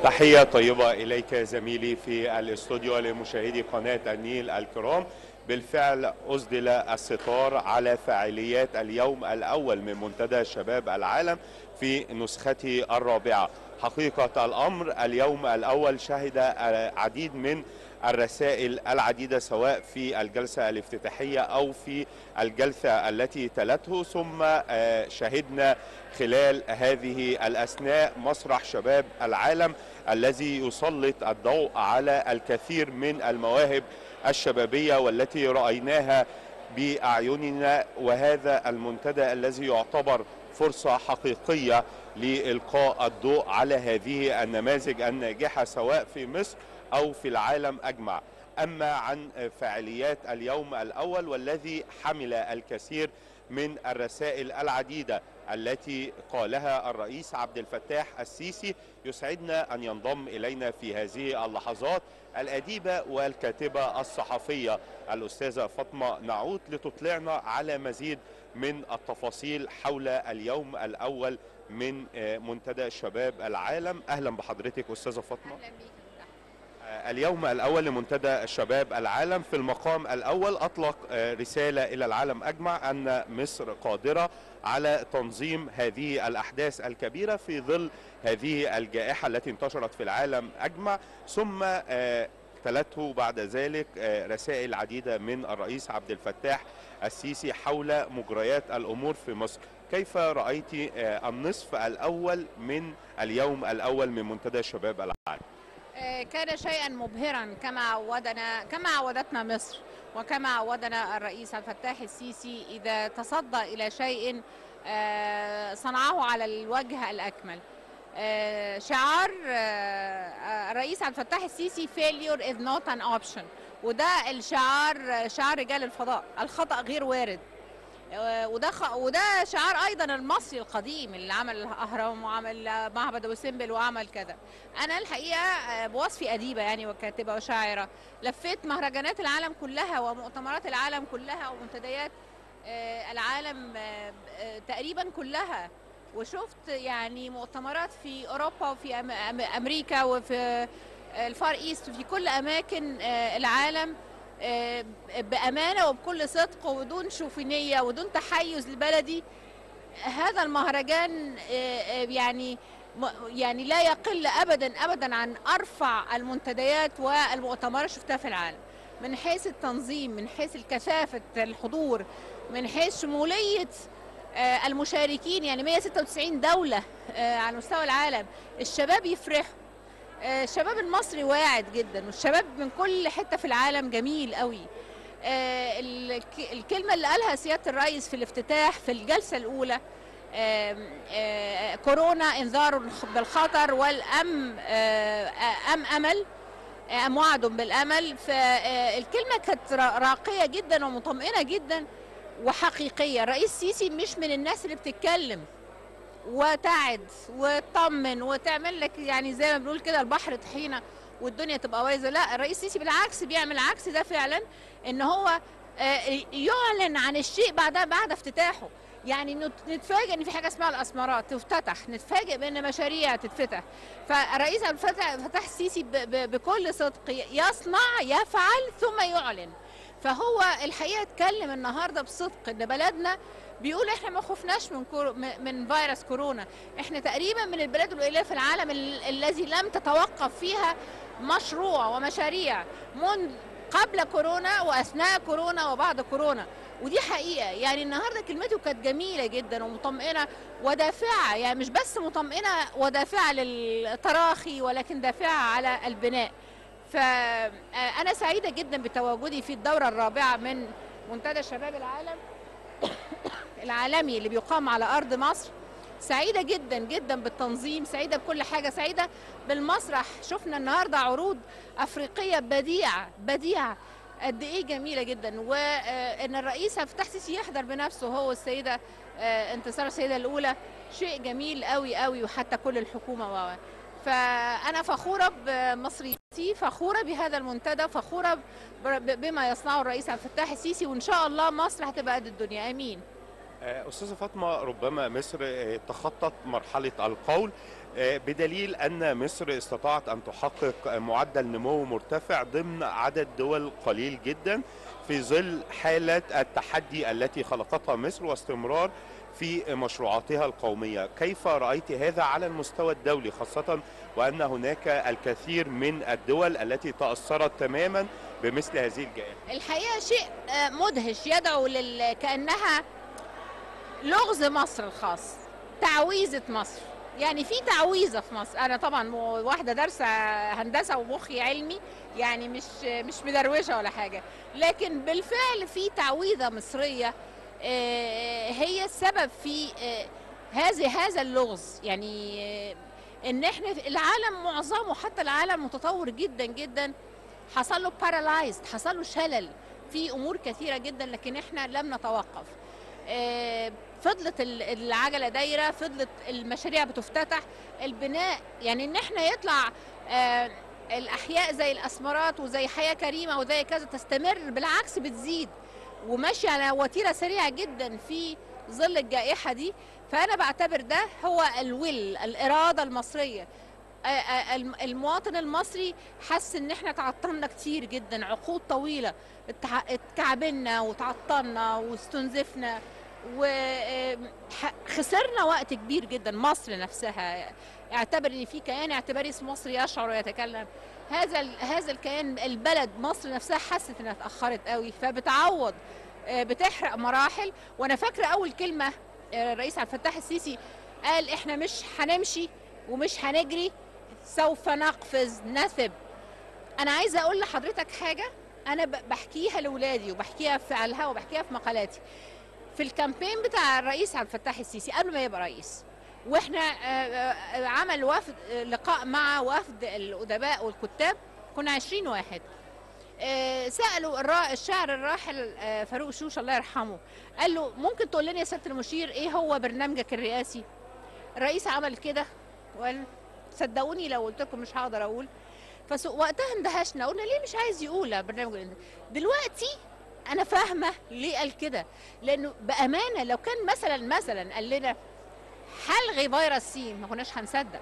تحية طيبة إليك زميلي في الاستوديو لمشاهدي قناة النيل الكرام بالفعل أسدل الستار على فعاليات اليوم الأول من منتدى شباب العالم في نسخته الرابعة حقيقة الأمر اليوم الأول شهد عديد من الرسائل العديدة سواء في الجلسة الافتتاحية أو في الجلسة التي تلته ثم شهدنا خلال هذه الأثناء مسرح شباب العالم الذي يسلط الضوء على الكثير من المواهب الشبابية والتي رأيناها بأعيننا وهذا المنتدى الذي يعتبر فرصة حقيقية لإلقاء الضوء على هذه النماذج الناجحة سواء في مصر أو في العالم أجمع أما عن فعاليات اليوم الأول والذي حمل الكثير من الرسائل العديدة التي قالها الرئيس عبد الفتاح السيسي يسعدنا أن ينضم إلينا في هذه اللحظات الأديبة والكاتبة الصحفية الأستاذة فاطمة نعوت لتطلعنا على مزيد من التفاصيل حول اليوم الأول من منتدى شباب العالم أهلا بحضرتك أستاذة فاطمة أهلا بيك اليوم الأول لمنتدى شباب العالم في المقام الأول أطلق رسالة إلى العالم أجمع أن مصر قادرة على تنظيم هذه الأحداث الكبيرة في ظل هذه الجائحة التي انتشرت في العالم أجمع ثم تلته بعد ذلك رسائل عديدة من الرئيس عبد الفتاح السيسي حول مجريات الأمور في مصر كيف رأيت النصف الأول من اليوم الأول من منتدى شباب العالم كان شيئا مبهرا كما عودنا كما عودتنا مصر وكما عودنا الرئيس عبد الفتاح السيسي اذا تصدى الى شيء صنعه على الوجه الاكمل شعار الرئيس عبد الفتاح السيسي failure is not an option وده الشعار شعار رجال الفضاء الخطا غير وارد وده خ... وده شعار ايضا المصري القديم اللي عمل الاهرام وعمل معبد ابو سمبل وعمل كذا انا الحقيقه بوصفي اديبه يعني وكاتبه وشاعره لفيت مهرجانات العالم كلها ومؤتمرات العالم كلها ومنتديات العالم تقريبا كلها وشفت يعني مؤتمرات في اوروبا وفي امريكا وفي الفار ايست وفي كل اماكن العالم بامانه وبكل صدق وبدون شوفينيه ودون تحيز لبلدي هذا المهرجان يعني يعني لا يقل ابدا ابدا عن ارفع المنتديات والمؤتمرات شفتها في العالم من حيث التنظيم من حيث الكثافه الحضور من حيث شموليه المشاركين يعني 196 دوله على مستوى العالم الشباب يفرحوا الشباب المصري واعد جدا والشباب من كل حته في العالم جميل قوي الكلمه اللي قالها سياده الرئيس في الافتتاح في الجلسه الاولى كورونا انذار بالخطر والام ام امل ام وعد بالامل فالكلمه كانت راقيه جدا ومطمئنه جدا وحقيقيه الرئيس السيسي مش من الناس اللي بتتكلم وتعد وتطمن وتعمل لك يعني زي ما بنقول كده البحر طحينه والدنيا تبقى وايزه لا الرئيس السيسي بالعكس بيعمل عكس ده فعلا ان هو يعلن عن الشيء بعدها بعد افتتاحه يعني نتفاجئ ان في حاجه اسمها الاسمرات تفتتح نتفاجئ بان مشاريع تتفتح فالرئيس عبد الفتاح السيسي بكل صدق يصنع يفعل ثم يعلن فهو الحقيقه اتكلم النهارده بصدق ان بلدنا بيقول احنا ما خفناش من كورو من فيروس كورونا احنا تقريبا من البلاد القليله في العالم الذي لم تتوقف فيها مشروع ومشاريع منذ قبل كورونا واثناء كورونا وبعد كورونا ودي حقيقه يعني النهارده كلمته كانت جميله جدا ومطمئنه ودافعه يعني مش بس مطمئنه ودافعه للتراخي ولكن دافعه على البناء فانا سعيده جدا بتواجدي في الدوره الرابعه من منتدى شباب العالم العالمي اللي بيقام على ارض مصر سعيده جدا جدا بالتنظيم سعيده بكل حاجه سعيده بالمسرح شفنا النهارده عروض افريقيه بديعه بديعه قد ايه جميله جدا وان الرئيس عبد الفتاح السيسي يحضر بنفسه هو السيده انتصار السيده الاولى شيء جميل قوي قوي وحتى كل الحكومه و فانا فخوره بمصريتي فخوره بهذا المنتدى فخوره بما يصنعه الرئيس عبد الفتاح السيسي وان شاء الله مصر هتبقى قد الدنيا امين آه، أستاذة فاطمة ربما مصر آه، تخطت مرحلة القول آه، بدليل أن مصر استطاعت أن تحقق آه، معدل نمو مرتفع ضمن عدد دول قليل جدا في ظل حالة التحدي التي خلقتها مصر واستمرار في مشروعاتها القومية كيف رأيت هذا على المستوى الدولي خاصة وأن هناك الكثير من الدول التي تأثرت تماما بمثل هذه الجائحة الحقيقه شيء آه، مدهش يدعو لل... كانها لغز مصر الخاص تعويذه مصر يعني في تعويذه في مصر انا طبعا واحده دارسه هندسه ومخي علمي يعني مش مش مدروشه ولا حاجه لكن بالفعل في تعويذه مصريه آه، هي السبب في آه، هذه هذا اللغز يعني آه، ان احنا في العالم معظمه حتى العالم متطور جدا جدا حصل له بارالايزد حصل له شلل في امور كثيره جدا لكن احنا لم نتوقف آه، فضلت ال- العجله دايره فضلت المشاريع بتفتتح البناء يعني ان احنا يطلع آه، الاحياء زي الاسمرات وزي حياه كريمه وزي كذا تستمر بالعكس بتزيد وماشيه على وتيره سريعه جدا في ظل الجائحه دي فانا بعتبر ده هو الويل الاراده المصريه آه، آه، الم- المواطن المصري حس ان احنا تعطلنا كتير جدا عقود طويله اتع- اتكعبلنا وتعطلنا واستنزفنا وخسرنا وقت كبير جدا مصر نفسها اعتبر ان في كيان اعتباري اسمه مصر يشعر ويتكلم هذا ال- هذا الكيان البلد مصر نفسها حست انها اتاخرت قوي فبتعوض آه، بتحرق مراحل وانا فاكره اول كلمه آه، الرئيس عبد الفتاح السيسي قال احنا مش هنمشي ومش هنجري سوف نقفز نثب انا عايزه اقول لحضرتك حاجه انا ب- بحكيها لاولادي وبحكيها في على الهوا وبحكيها في مقالاتي في الكامبين بتاع الرئيس عبد الفتاح السيسي قبل ما يبقى رئيس واحنا آه، آه، عمل وفد آه، لقاء مع وفد الادباء والكتاب كنا 20 واحد آه، سالوا الرا- الشاعر الراحل آه، فاروق شوش الله يرحمه قال له ممكن تقول لنا يا سياده المشير ايه هو برنامجك الرئاسي الرئيس عمل كده وقال صدقوني لو قلت لكم مش هقدر اقول فوقتها اندهشنا قلنا ليه مش عايز يقول برنامج الانتخاب دلوقتي انا فاهمه ليه قال كده لانه بامانه لو كان مثلا مثلا قال لنا هلغي فيروس سي ما كناش هنصدق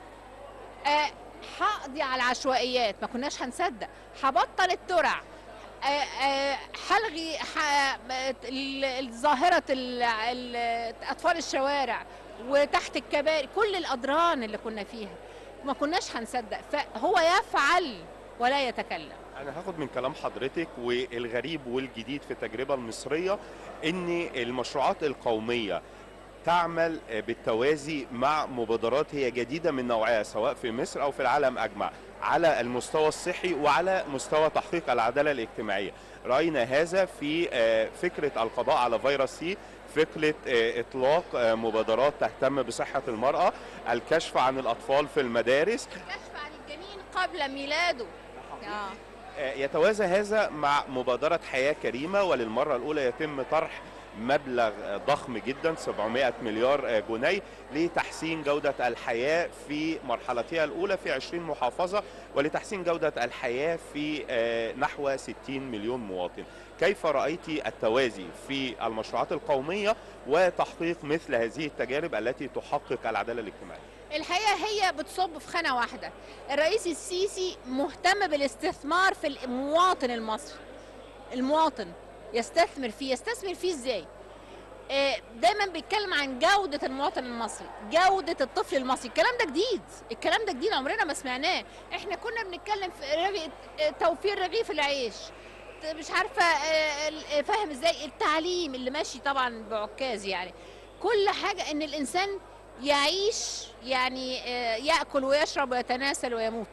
آه، هقضي على العشوائيات ما كناش هنصدق هبطل الترع آه، آه، هلغي ح- ال- ال- ظاهره ال- ال- اطفال الشوارع وتحت الكباري كل الاضران اللي كنا فيها ما كناش هنصدق فهو يفعل ولا يتكلم أنا هاخد من كلام حضرتك والغريب والجديد في التجربة المصرية إن المشروعات القومية تعمل بالتوازي مع مبادرات هي جديدة من نوعها سواء في مصر أو في العالم أجمع على المستوى الصحي وعلى مستوى تحقيق العدالة الاجتماعية رأينا هذا في آه، فكرة القضاء على فيروس سي فكرة آه، إطلاق آه، مبادرات تهتم بصحة المرأة الكشف عن الأطفال في المدارس الكشف عن الجنين قبل ميلاده آه. يتوازى هذا مع مبادرة حياة كريمة وللمرة الأولى يتم طرح مبلغ ضخم جدا 700 مليار جنيه لتحسين جودة الحياة في مرحلتها الأولى في 20 محافظة ولتحسين جودة الحياة في آه، نحو 60 مليون مواطن كيف رأيت التوازي في المشروعات القومية وتحقيق مثل هذه التجارب التي تحقق العدالة الاجتماعية الحقيقه هي بتصب في خانه واحده الرئيس السيسي مهتم بالاستثمار في المواطن المصري المواطن يستثمر فيه يستثمر فيه ازاي آه، دايما بيتكلم عن جودة المواطن المصري جودة الطفل المصري الكلام ده جديد الكلام ده جديد عمرنا ما سمعناه احنا كنا بنتكلم في رغي... آه، توفير رغيف العيش مش عارفة آه، ال- فاهم ازاي التعليم اللي ماشي طبعا بعكاز يعني كل حاجة ان الانسان يعيش يعني آه، ياكل ويشرب ويتناسل ويموت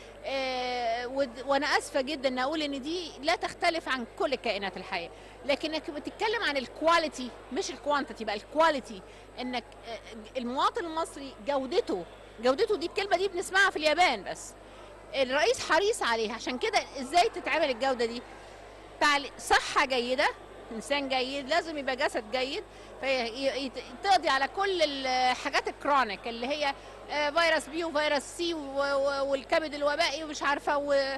آه، ود- وانا اسفه جدا ان اقول ان دي لا تختلف عن كل كائنات الحياه لكنك بتتكلم عن الكواليتي مش الكوانتيتي بقى الكواليتي انك آه، المواطن المصري جودته جودته دي الكلمه دي بنسمعها في اليابان بس الرئيس حريص عليها عشان كده ازاي تتعمل الجوده دي تعلي- صحه جيده انسان جيد لازم يبقى جسد جيد فتقضي على كل الحاجات الكرونيك اللي هي آه، فيروس بي وفيروس سي و- و- والكبد الوبائي ومش عارفه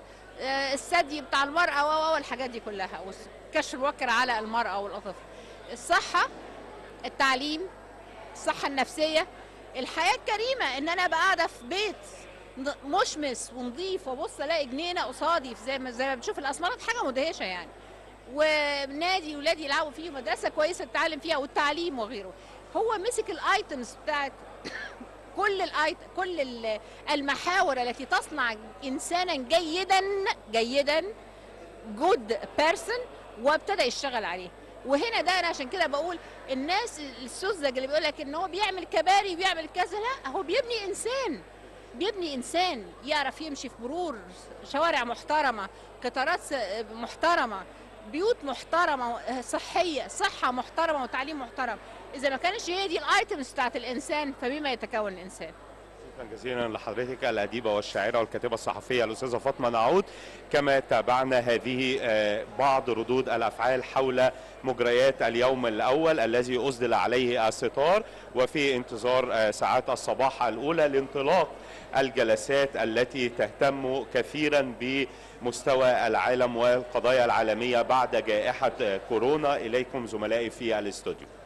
والثدي بتاع المراه و- و- والحاجات دي كلها والكشف المبكر على المراه والطفل الصحه التعليم الصحه النفسيه الحياه الكريمه ان انا ابقى قاعده في بيت ن- مشمس ونظيف وابص الاقي جنينه قصادي زي ما زي ما بتشوف الاسمرات حاجه مدهشه يعني ونادي ولادي يلعبوا فيه مدرسه كويسه تتعلم فيها والتعليم وغيره هو مسك الايتمز بتاعت كل الايت كل ال- المحاور التي تصنع انسانا جيدا جيدا جود بيرسون وابتدى يشتغل عليه وهنا ده انا عشان كده بقول الناس السذج اللي بيقول لك ان هو بيعمل كباري بيعمل كذا لا هو بيبني انسان بيبني انسان يعرف يمشي في مرور شوارع محترمه قطارات س- محترمه بيوت محترمه صحيه صحه محترمه وتعليم محترم اذا ما كانش هي دي الايتمز بتاعت الانسان فبما يتكون الانسان شكرا جزيلا لحضرتك الأديبة والشاعرة والكاتبة الصحفية الأستاذة فاطمة نعود كما تابعنا هذه آه، بعض ردود الأفعال حول مجريات اليوم الأول الذي أسدل عليه الستار وفي انتظار آه، ساعات الصباح الأولى لانطلاق الجلسات التي تهتم كثيرا بمستوى العالم والقضايا العالمية بعد جائحة آه، كورونا إليكم زملائي في الاستوديو